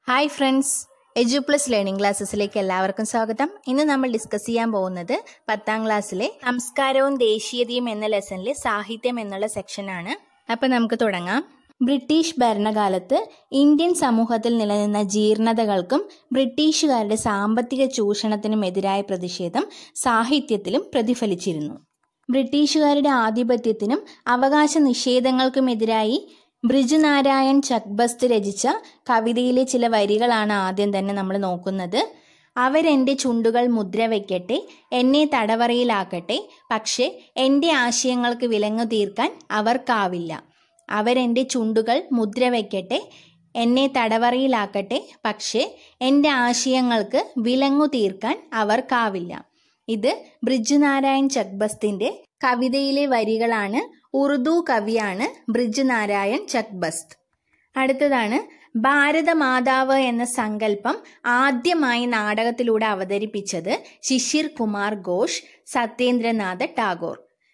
hi friends edu plus learning ക്ലാസ്സസിലേക്ക് എല്ലാവർക്കും സ്വാഗതം ഇന്ന് നമ്മൾ ഡിസ്കസ് ചെയ്യാൻ പോകുന്നത് പത്താം ക്ലാസ്സിലെ സംസ്കാരവും ദേശീയതയും എന്ന ലെസണിലെ സാഹിത്യം എന്നുള്ള സെക്ഷനാണ് അപ്പം നമുക്ക് തുടങ്ങാം ബ്രിട്ടീഷ് ഭരണകാലത്ത് ഇന്ത്യൻ സമൂഹത്തിൽ നിലനിന്ന ജീർണതകൾക്കും ബ്രിട്ടീഷുകാരുടെ സാമ്പത്തിക ചൂഷണത്തിനും എതിരായ പ്രതിഷേധം സാഹിത്യത്തിലും പ്രതിഫലിച്ചിരുന്നു ബ്രിട്ടീഷുകാരുടെ ആധിപത്യത്തിനും അവകാശ നിഷേധങ്ങൾക്കുമെതിരായി ബ്രിജ് നാരായൺ ചക്ബസ്ത് രചിച്ച കവിതയിലെ ചില വരികളാണ് ആദ്യം തന്നെ നമ്മൾ നോക്കുന്നത് അവരെൻ്റെ ചുണ്ടുകൾ മുദ്ര വയ്ക്കട്ടെ എന്നെ തടവറയിലാക്കട്ടെ പക്ഷേ എൻ്റെ ആശയങ്ങൾക്ക് വിലങ്ങു തീർക്കാൻ അവർക്കാവില്ല അവരെൻ്റെ ചുണ്ടുകൾ മുദ്ര വയ്ക്കട്ടെ എന്നെ തടവറയിലാക്കട്ടെ പക്ഷേ എൻ്റെ ആശയങ്ങൾക്ക് വിലങ്ങു തീർക്കാൻ അവർക്കാവില്ല ഇത് ബ്രിജ് നാരായൺ ചക്ബസ്തിൻ്റെ കവിതയിലെ വരികളാണ് ഉറുദു കവിയാണ് ബ്രിജ് നാരായൺ ചക്ബസ്ത് അടുത്തതാണ് ഭാരതമാതാവ് എന്ന സങ്കല്പം ആദ്യമായി നാടകത്തിലൂടെ അവതരിപ്പിച്ചത് ശിശിർ കുമാർ ഘോഷ് സത്യേന്ദ്രനാഥ ടാഗോർ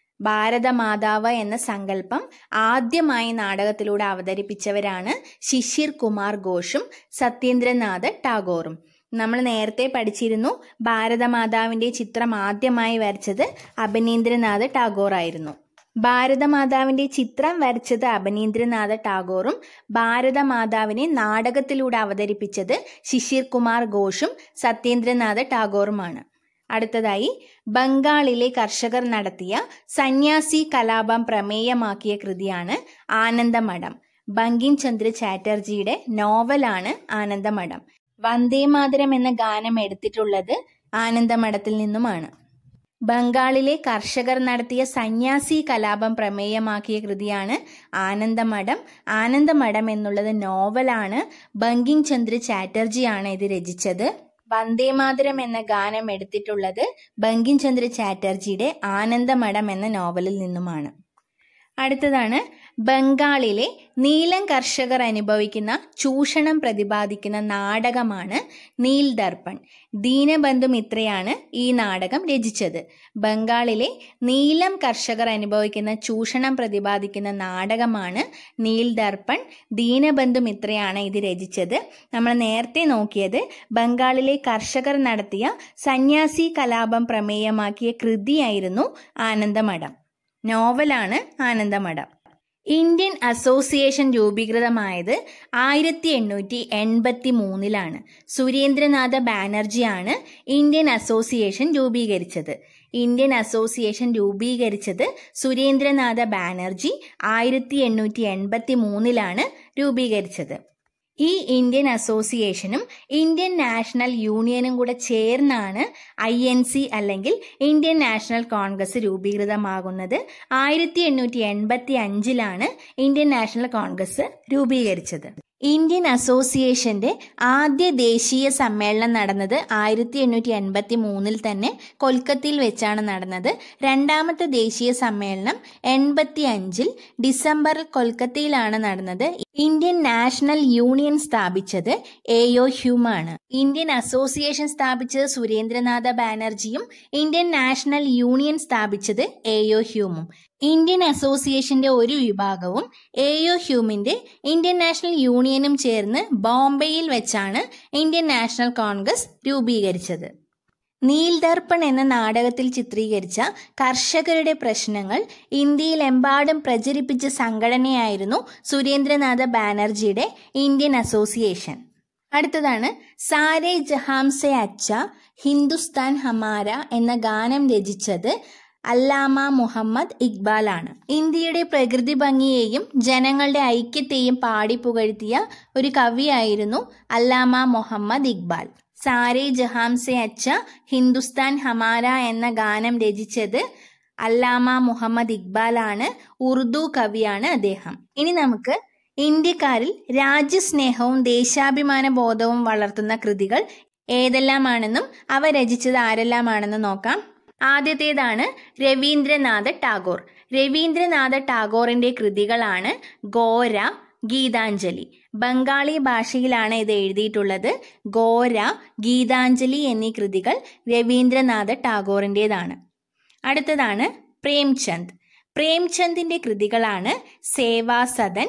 ഭാരതമാതാവ് എന്ന സങ്കല്പം ആദ്യമായി നാടകത്തിലൂടെ അവതരിപ്പിച്ചവരാണ് ശിശിർ കുമാർ ഘോഷും സത്യേന്ദ്രനാഥ ടാഗോറും നമ്മൾ നേരത്തെ പഠിച്ചിരുന്നു ഭാരതമാതാവിന്റെ ചിത്രം ആദ്യമായി വരച്ചത് അഭിനീന്ദ്രനാഥ ടാഗോർ ആയിരുന്നു ഭാരതമാതാവിന്റെ ചിത്രം വരച്ചത് അഭിനീന്ദ്രനാഥ ടാഗോറും ഭാരതമാതാവിനെ നാടകത്തിലൂടെ അവതരിപ്പിച്ചത് ശിശിർ കുമാർ ഘോഷും സത്യേന്ദ്രനാഥ ടാഗോറുമാണ് അടുത്തതായി ബംഗാളിലെ കർഷകർ നടത്തിയ സന്യാസി കലാപം പ്രമേയമാക്കിയ കൃതിയാണ് ആനന്ദമഠം ബങ്കിം ചന്ദ്ര ചാറ്റർജിയുടെ നോവലാണ് ആനന്ദമഠം വന്ദേമാതരം എന്ന ഗാനം എടുത്തിട്ടുള്ളത് ആനന്ദമഠത്തിൽ നിന്നുമാണ് ബംഗാളിലെ കർഷകർ നടത്തിയ സന്യാസി കലാപം പ്രമേയമാക്കിയ കൃതിയാണ് ആനന്ദമഠം ആനന്ദമഠം എന്നുള്ളത് നോവലാണ് ബങ്കിം ചന്ദ്ര ചാറ്റർജിയാണ് ഇത് രചിച്ചത് വന്ദേമാതരം എന്ന ഗാനം എടുത്തിട്ടുള്ളത് ബങ്കിം ചന്ദ്ര ചാറ്റർജിയുടെ ആനന്ദമഠം എന്ന നോവലിൽ നിന്നുമാണ് അടുത്തതാണ് ബംഗാളിലെ നീലം കർഷകർ അനുഭവിക്കുന്ന ചൂഷണം പ്രതിപാദിക്കുന്ന നാടകമാണ് നീൽ ദർപ്പൺ ദീനബന്ധു മിത്രയാണ് ഈ നാടകം രചിച്ചത് ബംഗാളിലെ നീലം കർഷകർ അനുഭവിക്കുന്ന ചൂഷണം പ്രതിപാദിക്കുന്ന നാടകമാണ് നീൽ ദർപ്പൺ ദീനബന്ധു മിത്രയാണ് ഇത് രചിച്ചത് നമ്മൾ നേരത്തെ നോക്കിയത് ബംഗാളിലെ കർഷകർ നടത്തിയ സന്യാസി കലാപം പ്രമേയമാക്കിയ കൃതിയായിരുന്നു ആനന്ദമഠം നോവലാണ് ആനന്ദമഠം ഇന്ത്യൻ അസോസിയേഷൻ രൂപീകൃതമായത് ആയിരത്തി എണ്ണൂറ്റി എൺപത്തി മൂന്നിലാണ് സുരേന്ദ്രനാഥ ബാനർജിയാണ് ഇന്ത്യൻ അസോസിയേഷൻ രൂപീകരിച്ചത് ഇന്ത്യൻ അസോസിയേഷൻ രൂപീകരിച്ചത് സുരേന്ദ്രനാഥ ബാനർജി ആയിരത്തി എണ്ണൂറ്റി എൺപത്തി മൂന്നിലാണ് രൂപീകരിച്ചത് ഈ ഇന്ത്യൻ അസോസിയേഷനും ഇന്ത്യൻ നാഷണൽ യൂണിയനും കൂടെ ചേർന്നാണ് ഐ എൻ സി അല്ലെങ്കിൽ ഇന്ത്യൻ നാഷണൽ കോൺഗ്രസ് രൂപീകൃതമാകുന്നത് ആയിരത്തി എണ്ണൂറ്റി എൺപത്തി അഞ്ചിലാണ് ഇന്ത്യൻ നാഷണൽ കോൺഗ്രസ് രൂപീകരിച്ചത് ഇന്ത്യൻ അസോസിയേഷന്റെ ആദ്യ ദേശീയ സമ്മേളനം നടന്നത് ആയിരത്തി എണ്ണൂറ്റി എൺപത്തി മൂന്നിൽ തന്നെ കൊൽക്കത്തയിൽ വെച്ചാണ് നടന്നത് രണ്ടാമത്തെ ദേശീയ സമ്മേളനം എൺപത്തി അഞ്ചിൽ ഡിസംബറിൽ കൊൽക്കത്തയിലാണ് നടന്നത് ഇന്ത്യൻ നാഷണൽ യൂണിയൻ സ്ഥാപിച്ചത് എ ഒ ഹ്യൂമാണ് ഇന്ത്യൻ അസോസിയേഷൻ സ്ഥാപിച്ചത് സുരേന്ദ്രനാഥ ബാനർജിയും ഇന്ത്യൻ നാഷണൽ യൂണിയൻ സ്ഥാപിച്ചത് എ ഒ ഹ്യൂമും ഇന്ത്യൻ അസോസിയേഷന്റെ ഒരു വിഭാഗവും എ ഒ ഹ്യൂമിന്റെ ഇന്ത്യൻ നാഷണൽ യൂണിയനും ചേർന്ന് ബോംബെയിൽ വെച്ചാണ് ഇന്ത്യൻ നാഷണൽ കോൺഗ്രസ് രൂപീകരിച്ചത് നീൽദർപ്പൺ എന്ന നാടകത്തിൽ ചിത്രീകരിച്ച കർഷകരുടെ പ്രശ്നങ്ങൾ ഇന്ത്യയിലെമ്പാടും പ്രചരിപ്പിച്ച സംഘടനയായിരുന്നു സുരേന്ദ്രനാഥ ബാനർജിയുടെ ഇന്ത്യൻ അസോസിയേഷൻ അടുത്തതാണ് സാരെ ജഹാംസെ അച്ച ഹിന്ദുസ്ഥാൻ ഹമാര എന്ന ഗാനം രചിച്ചത് അല്ലാമ മുഹമ്മദ് ഇക്ബാൽ ആണ് ഇന്ത്യയുടെ പ്രകൃതി ഭംഗിയെയും ജനങ്ങളുടെ ഐക്യത്തെയും പാടി പുകഴ്ത്തിയ ഒരു കവിയായിരുന്നു അല്ലാമ മുഹമ്മദ് ഇക്ബാൽ സാരെ ജഹാംസെ അച്ച ഹിന്ദുസ്ഥാൻ ഹമാര എന്ന ഗാനം രചിച്ചത് അല്ലാമ മുഹമ്മദ് ഇക്ബാൽ ആണ് ഉറുദു കവിയാണ് അദ്ദേഹം ഇനി നമുക്ക് ഇന്ത്യക്കാരിൽ രാജ്യസ്നേഹവും ദേശാഭിമാന ബോധവും വളർത്തുന്ന കൃതികൾ ഏതെല്ലാമാണെന്നും അവ രചിച്ചത് ആരെല്ലാമാണെന്നും നോക്കാം ആദ്യത്തേതാണ് രവീന്ദ്രനാഥ ടാഗോർ രവീന്ദ്രനാഥ ടാഗോറിന്റെ കൃതികളാണ് ഗോര ഗീതാഞ്ജലി ബംഗാളി ഭാഷയിലാണ് ഇത് എഴുതിയിട്ടുള്ളത് ഗോര ഗീതാഞ്ജലി എന്നീ കൃതികൾ രവീന്ദ്രനാഥ ടാഗോറിൻ്റെതാണ് അടുത്തതാണ് പ്രേംചന്ദ് പ്രേംചന്ദിന്റെ കൃതികളാണ് സേവാസദൻ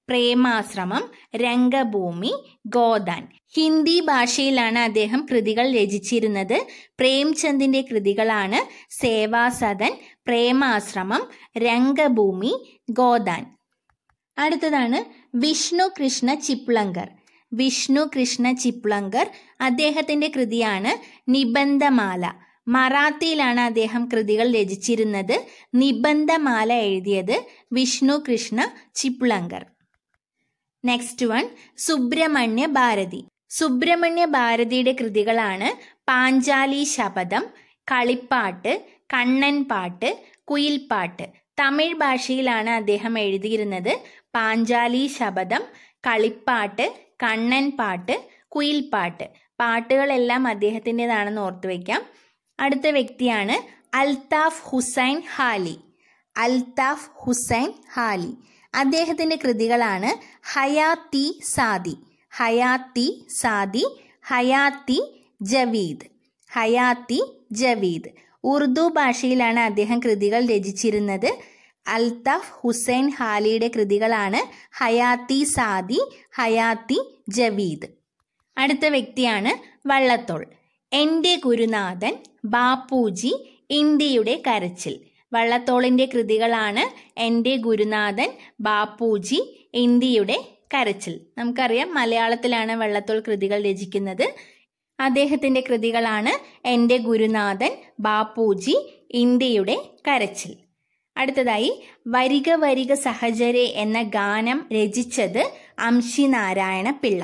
പ്രേമാശ്രമം രംഗഭൂമി ഗോദാൻ ഹിന്ദി ഭാഷയിലാണ് അദ്ദേഹം കൃതികൾ രചിച്ചിരുന്നത് പ്രേംചന്ദിന്റെ കൃതികളാണ് സേവാസദൻ പ്രേമാശ്രമം രംഗഭൂമി ഗോദാൻ അടുത്തതാണ് വിഷ്ണു കൃഷ്ണ ചിപ്ലങ്കർ വിഷ്ണു കൃഷ്ണ ചിപ്ലങ്കർ അദ്ദേഹത്തിന്റെ കൃതിയാണ് നിബന്ധമാല മറാത്തിയിലാണ് അദ്ദേഹം കൃതികൾ രചിച്ചിരുന്നത് നിബന്ധമാല എഴുതിയത് വിഷ്ണു കൃഷ്ണ ചിപ്ലങ്കർ നെക്സ്റ്റ് വൺ സുബ്രഹ്മണ്യ ഭാരതി സുബ്രഹ്മണ്യ ഭാരതിയുടെ കൃതികളാണ് പാഞ്ചാലി ശപഥം കളിപ്പാട്ട് കണ്ണൻ പാട്ട് കുയിൽപ്പാട്ട് തമിഴ് ഭാഷയിലാണ് അദ്ദേഹം എഴുതിയിരുന്നത് പാഞ്ചാലി ശപഥം കളിപ്പാട്ട് കണ്ണൻ പാട്ട് കുയിൽപ്പാട്ട് പാട്ടുകളെല്ലാം അദ്ദേഹത്തിൻ്റെതാണെന്ന് ഓർത്തു വയ്ക്കാം അടുത്ത വ്യക്തിയാണ് അൽതാഫ് ഹുസൈൻ ഹാലി അൽതാഫ് ഹുസൈൻ ഹാലി അദ്ദേഹത്തിൻ്റെ കൃതികളാണ് ഹയാത്തി സാദി ഹയാത്തി സാദി ഹയാത്തി ജവീദ് ഹയാത്തി ജവീദ് ഉറുദു ഭാഷയിലാണ് അദ്ദേഹം കൃതികൾ രചിച്ചിരുന്നത് അൽതാഫ് ഹുസൈൻ ഹാലിയുടെ കൃതികളാണ് ഹയാത്തി സാദി ഹയാത്തി ജവീദ് അടുത്ത വ്യക്തിയാണ് വള്ളത്തോൾ എൻ്റെ ഗുരുനാഥൻ ബാപ്പുജി ഇന്ത്യയുടെ കരച്ചിൽ വള്ളത്തോളിൻ്റെ കൃതികളാണ് എൻ്റെ ഗുരുനാഥൻ ബാപ്പുജി ഇന്ത്യയുടെ കരച്ചിൽ നമുക്കറിയാം മലയാളത്തിലാണ് വള്ളത്തോൾ കൃതികൾ രചിക്കുന്നത് അദ്ദേഹത്തിൻ്റെ കൃതികളാണ് എൻ്റെ ഗുരുനാഥൻ ബാപ്പുജി ഇന്ത്യയുടെ കരച്ചിൽ അടുത്തതായി വരിക വരിക സഹചരെ എന്ന ഗാനം രചിച്ചത് അംശി നാരായണ പിള്ള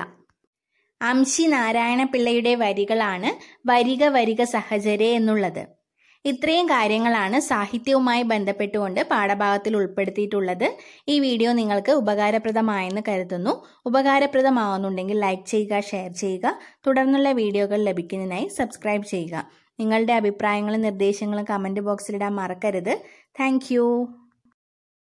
അംശി നാരായണ പിള്ളയുടെ വരികളാണ് വരിക വരിക സഹചരെ എന്നുള്ളത് ഇത്രയും കാര്യങ്ങളാണ് സാഹിത്യവുമായി ബന്ധപ്പെട്ടുകൊണ്ട് പാഠഭാഗത്തിൽ ഉൾപ്പെടുത്തിയിട്ടുള്ളത് ഈ വീഡിയോ നിങ്ങൾക്ക് ഉപകാരപ്രദമായെന്ന് കരുതുന്നു ഉപകാരപ്രദമാവുന്നുണ്ടെങ്കിൽ ലൈക്ക് ചെയ്യുക ഷെയർ ചെയ്യുക തുടർന്നുള്ള വീഡിയോകൾ ലഭിക്കുന്നതിനായി സബ്സ്ക്രൈബ് ചെയ്യുക നിങ്ങളുടെ അഭിപ്രായങ്ങളും നിർദ്ദേശങ്ങളും കമൻറ്റ് ബോക്സിലിടാൻ മറക്കരുത് താങ്ക്